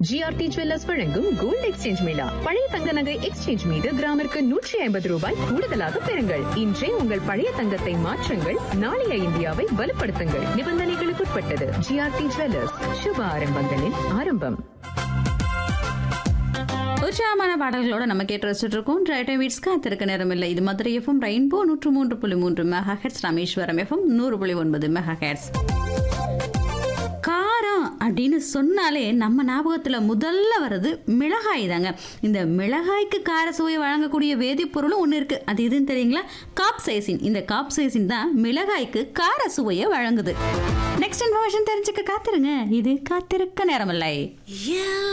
GRT jewellers வழங்கும் gold exchange mela பழைய தங்க நகை எக்ஸ்சேஞ்ச் மீது கிராமிற்கு நூற்றி ஐம்பது ரூபாய் கூடுதலாக பெறுங்கள் இன்றே உங்கள் பழைய தங்கத்தை மாற்றுங்கள் நாளைய இந்தியாவை வலுப்படுத்துங்கள் நிபந்தனைகளுக்குட்பட்டது ஜிஆர்டி ஜுவல்லர்ஸ் சுப ஆரம்பங்களின் ஆரம்பம் உற்சாகமான பாடல்களோட நம்ம கேட்டு ரசிச்சுட்டு இருக்கோம் ரைட் வீட்ஸ் காத்திருக்க நேரம் இல்லை இது மதுரை எஃப்எம் ரெயின்போ நூற்று மூன்று புள்ளி மூன்று மெகா ஹெட்ஸ் ராமேஸ்வரம் எஃப்எம் நூறு புள்ளி ஒன்பது மெகா ஹெட்ஸ் காரம் அப்படின்னு சொன்னாலே நம்ம ஞாபகத்தில் முதல்ல வர்றது மிளகாய் தாங்க இந்த மிளகாய்க்கு கார சுவை வழங்கக்கூடிய வேதிப்பொருளும் ஒன்று இருக்குது அது எதுன்னு தெரியுங்களா காப்சைசின் இந்த காப்சைசின் தான் மிளகாய்க்கு கார சுவையை வழங்குது நெக்ஸ்ட் இன்ஃபர்மேஷன் தெரிஞ்சுக்க காத்திருங்க இது காத்திருக்க நேரமில்லை